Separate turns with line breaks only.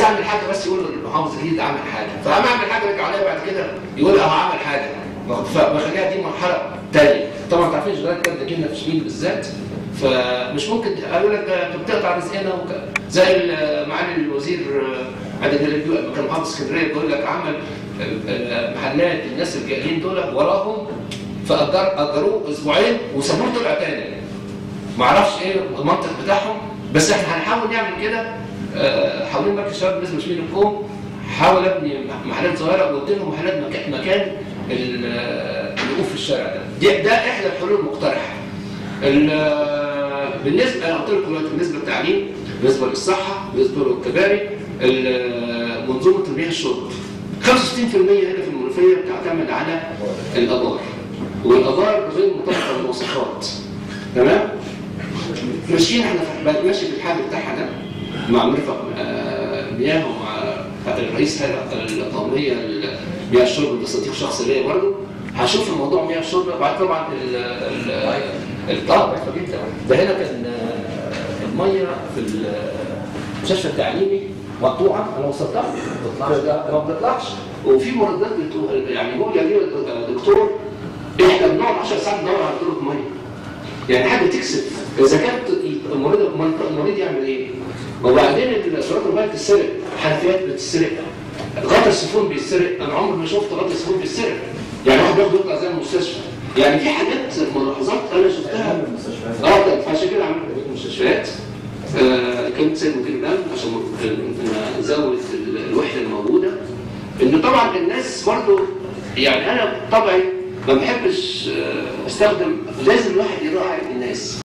يعمل حاجه بس يقول المحافظ الجديد عمل حاجه فقام عمل حاجه رجع عليها بعد كده يقول اه عمل حاجه فبخليها دي مرحله ثانيه طبعا انت عارفين شغلات كده جينا في شبين بالذات فمش ممكن قالوا لك ده انت بتقطع رزقنا وك... زي ال- معالي الوزير آه، عادل جلال لما كان محافظ اسكندريه بيقول لك عمل آه، آه، محلات الناس الجاهلين دول وراهم فاجر اجروه اسبوعين وسابوه طلع تاني ما اعرفش ايه المنطق بتاعهم بس احنا هنحاول نعمل كده آه، حوالين مركز الشباب بالنسبه لشبين الكوم حاول ابني محلات صغيره وادي لهم محلات مكان, مكان ال- آه، الوقوف في الشارع ده دي ده احدى الحلول المقترحه ال- بالنسبه انا قلت لكم دلوقتي بالنسبه للتعليم بالنسبه للصحه بالنسبه للكباري ال- منظومه المياه الشرب 65% هنا في المنوفيه بتعتمد على الابار والابار غير مطابقه للمواصفات تمام ماشيين احنا في- ماشي في الحال بتاعها ده مع مرفق آه، مياه ومع الرئيس هيئه القوميه لمياه الشرب بصديق شخص ليا برضه هشوف الموضوع مياه الشرب بعد طبعا ال ال ال- اه ضعيفه جدا ده هنا كان آه، الميه في المستشفى التعليمي مقطوعه انا وصلتها ما ما بتطلعش وفي مردات بتقول- يعني هو يجي دكتور احنا بنقعد 10 ساعات ندور على طرق ميه يعني حاجه تكسب اذا كانت المريض المريض يعمل ايه؟ وبعدين الصراط الميه بتتسرق حنفيات بتتسرق غطا السفون بيتسرق انا عمري ما شفت غطا السفون بيتسرق يعني واحد بياخد يطلع زي المستشفى يعني في حاجات ملاحظات انا شفتها اه طيب فعشان كده عملنا بيت مستشفيات آه كنت سيد مدير الامن عشان ن- نزود ال- الوحده الموجوده ان طبعا الناس برضو يعني انا طبعي ما بحبش آه، استخدم لازم الواحد يراعي الناس